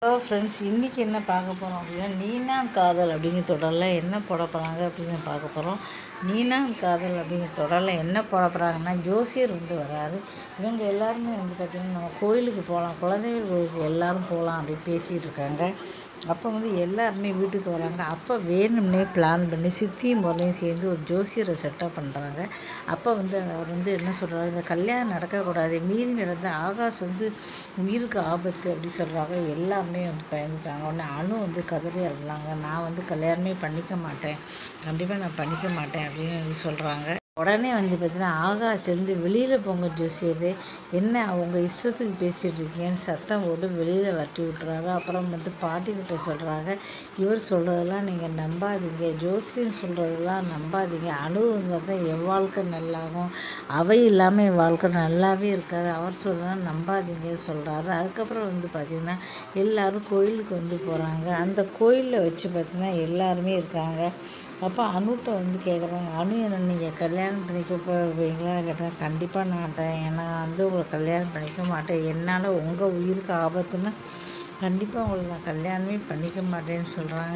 hello friends இன்றைக்கி என்ன பார்க்க போகிறோம் அப்படின்னா நீனா காதல் அப்படிங்கிற தொடரில் என்ன போட போகிறாங்க அப்படின்னு பார்க்க போகிறோம் நீனா காதல் அப்படிங்கிற தொடரில் என்ன போட போகிறாங்கன்னா ஜோசியர் வந்து வராரு இவங்க எல்லாருமே வந்து பார்த்திங்கன்னா நம்ம கோயிலுக்கு போகலாம் குலதெய்வ கோயிலுக்கு எல்லாரும் போகலாம் அப்படின்னு பேசிகிட்டு இருக்காங்க அப்போ வந்து எல்லாருமே வீட்டுக்கு வராங்க அப்போ வேணும்னே பிளான் பண்ணி சித்தியும் முதலையும் சேர்ந்து ஒரு ஜோசியரை செட்டப் பண்ணுறாங்க அப்போ வந்து அவர் வந்து என்ன சொல்கிறாரு இந்த கல்யாணம் நடக்கக்கூடாது மீறி நடந்த ஆகாஷ் வந்து உயிருக்கு ஆபத்து அப்படி சொல்கிறாங்க எல்லாமே வந்து பயந்துட்டாங்க உடனே அணு வந்து கதறி அழுறாங்க நான் வந்து கல்யாணமே பண்ணிக்க மாட்டேன் கண்டிப்பாக நான் பண்ணிக்க மாட்டேன் அப்படின்னு வந்து சொல்கிறாங்க உடனே வந்து பார்த்தீங்கன்னா ஆகாஷ் இருந்து வெளியில் போங்க ஜோசியர் என்ன அவங்க இஷ்டத்துக்கு பேசிகிட்டு இருக்கீங்கன்னு சத்தம் போட்டு வெளியில் வரட்டி விட்டுறாரு அப்புறம் வந்து பாட்டிக்கிட்ட சொல்கிறாங்க இவர் சொல்கிறதெல்லாம் நீங்கள் நம்பாதீங்க ஜோசியர் சொல்கிறதெல்லாம் நம்பாதீங்க அணு இருந்தால் தான் என் வாழ்க்கை நல்லாகும் அவை இல்லாமல் என் வாழ்க்கை நல்லாவே இருக்காது அவர் சொல்கிறதெல்லாம் நம்பாதீங்க சொல்கிறாரு அதுக்கப்புறம் வந்து பார்த்திங்கன்னா எல்லோரும் கோயிலுக்கு வந்து போகிறாங்க அந்த கோயிலில் வச்சு பார்த்திங்கன்னா எல்லாருமே இருக்காங்க அப்போ அனுட்ட வந்து கேட்குறாங்க அனு என்ன நீங்கள் கல்யாணம் பண்ணிக்க போவீங்களா கேட்டால் கண்டிப்பாக நாட்டேன் ஏன்னா வந்து உங்களை கல்யாணம் பண்ணிக்க மாட்டேன் என்னால் உங்கள் உயிருக்கு ஆபத்துன்னா கண்டிப்பாக உங்களை நான் கல்யாணமே பண்ணிக்க மாட்டேன்னு சொல்கிறாங்க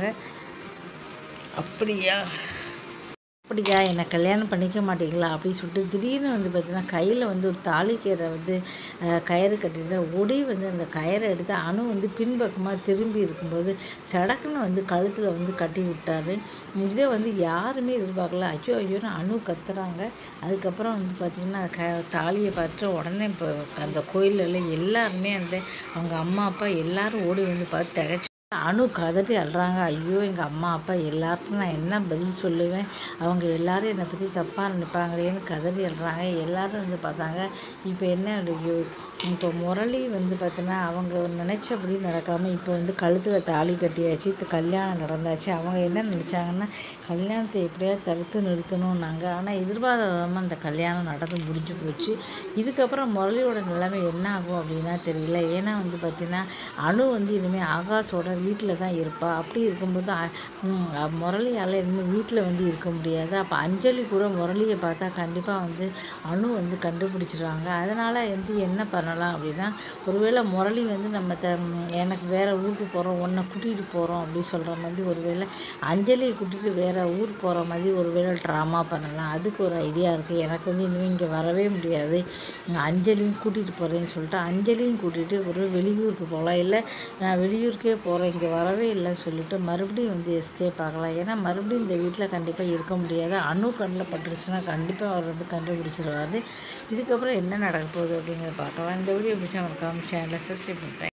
அப்படியா அப்படியா என்னை கல்யாணம் பண்ணிக்க மாட்டீங்களா அப்படின்னு சொல்லிட்டு திடீர்னு வந்து பார்த்தீங்கன்னா கையில் வந்து ஒரு தாலிக்கயிறை வந்து அஹ், கயிறு கட்டியிருந்தா ஒடி வந்து அந்த கயிறை எடுத்து அணு வந்து பின்பக்கமாக திரும்பி இருக்கும்போது சடக்குன்னு வந்து கழுத்தில் வந்து கட்டி விட்டாரு இதை வந்து யாருமே எதிர்பார்க்கல ஐயோ ஐயோன்னு அணு கத்துறாங்க அதுக்கப்புறம் வந்து பார்த்திங்கன்னா க தாலியை பார்த்துட்டு உடனே இப்போ அந்த கோயிலில் எல்லாருமே அந்த அவங்க அம்மா அப்பா எல்லாரும் ஓடி வந்து பார்த்து திகச்சு அணு கதறி அழுறாங்க ஐயோ எங்கள் அம்மா அப்பா எல்லாருக்கும் நான் என்ன பதில் சொல்லுவேன் அவங்க எல்லாரும் என்னை பற்றி தப்பாக நினைப்பாங்களேன்னு கதறி அழுறாங்க எல்லாரும் வந்து பார்த்தாங்க இப்போ என்ன ஐயோ, இப்போ முரளி வந்து பார்த்தீங்கன்னா அவங்க நினச்சபடி நடக்காமல் இப்போ வந்து கழுத்தில் தாலி கட்டியாச்சு இது கல்யாணம் நடந்தாச்சு அவங்க என்ன நினச்சாங்கன்னா கல்யாணத்தை எப்படியாவது தடுத்து நிறுத்தணும்னாங்க ஆனால் எதிர்பாராதமாக அந்த கல்யாணம் நடந்து முடிஞ்சு போச்சு இதுக்கப்புறம் முரளியோட நிலைமை என்ன ஆகும் அப்படின்னா தெரியல ஏன்னா வந்து பார்த்திங்கன்னா அணு வந்து இனிமேல் ஆகாஷோட வீட்டில் தான் இருப்பா அப்படி இருக்கும்போது அ- ம், அ- முரளியால் இனிமேல் வீட்டில் வந்து இருக்க முடியாது அப்போ அஞ்சலி கூட முரளியை பார்த்தா கண்டிப்பாக வந்து அணு வந்து கண்டுபிடிச்சிருவாங்க அதனால் வந்து என்ன பண்ணலாம் அப்படின்னா ஒருவேளை முரளி வந்து நம்ம த ம், எனக்கு வேறு ஊருக்கு போகிறோம் உன்னை கூட்டிகிட்டு போகிறோம் அப்படின்னு சொல்கிற மாதிரி ஒருவேளை அஞ்சலியை கூட்டிகிட்டு வேறு ஊர் போகிற மாதிரி ஒருவேளை ட்ராமா பண்ணலாம் அதுக்கு ஒரு ஐடியா இருக்குது எனக்கு வந்து இனிமேல் இங்கே வரவே முடியாது நான் அஞ்சலியும் கூட்டிகிட்டு போகிறேன்னு சொல்லிட்டு அஞ்சலியும் கூட்டிகிட்டு ஒரு வெளியூருக்கு போகலாம் இல்லை நான் வெளியூருக்கே போகிறேன் இங்கே வரவே இல்லைன்னு சொல்லிட்டு மறுபடியும் வந்து எஸ்கேப் ஆகலாம் ஏன்னா மறுபடியும் இந்த வீட்டில் கண்டிப்பாக இருக்க முடியாது அணு கண்ணில் பட்டுருச்சுன்னா கண்டிப்பாக அவர் வந்து கண்டுபிடிச்சிருவாரு இதுக்கப்புறம் என்ன நடக்க போகுது அப்படிங்கிறத பார்க்கலாம் இந்த வீடியோ பிடிச்சா மறக்காம சேனலை சப்ஸ்கிரைப் பண்ணிட்டேன்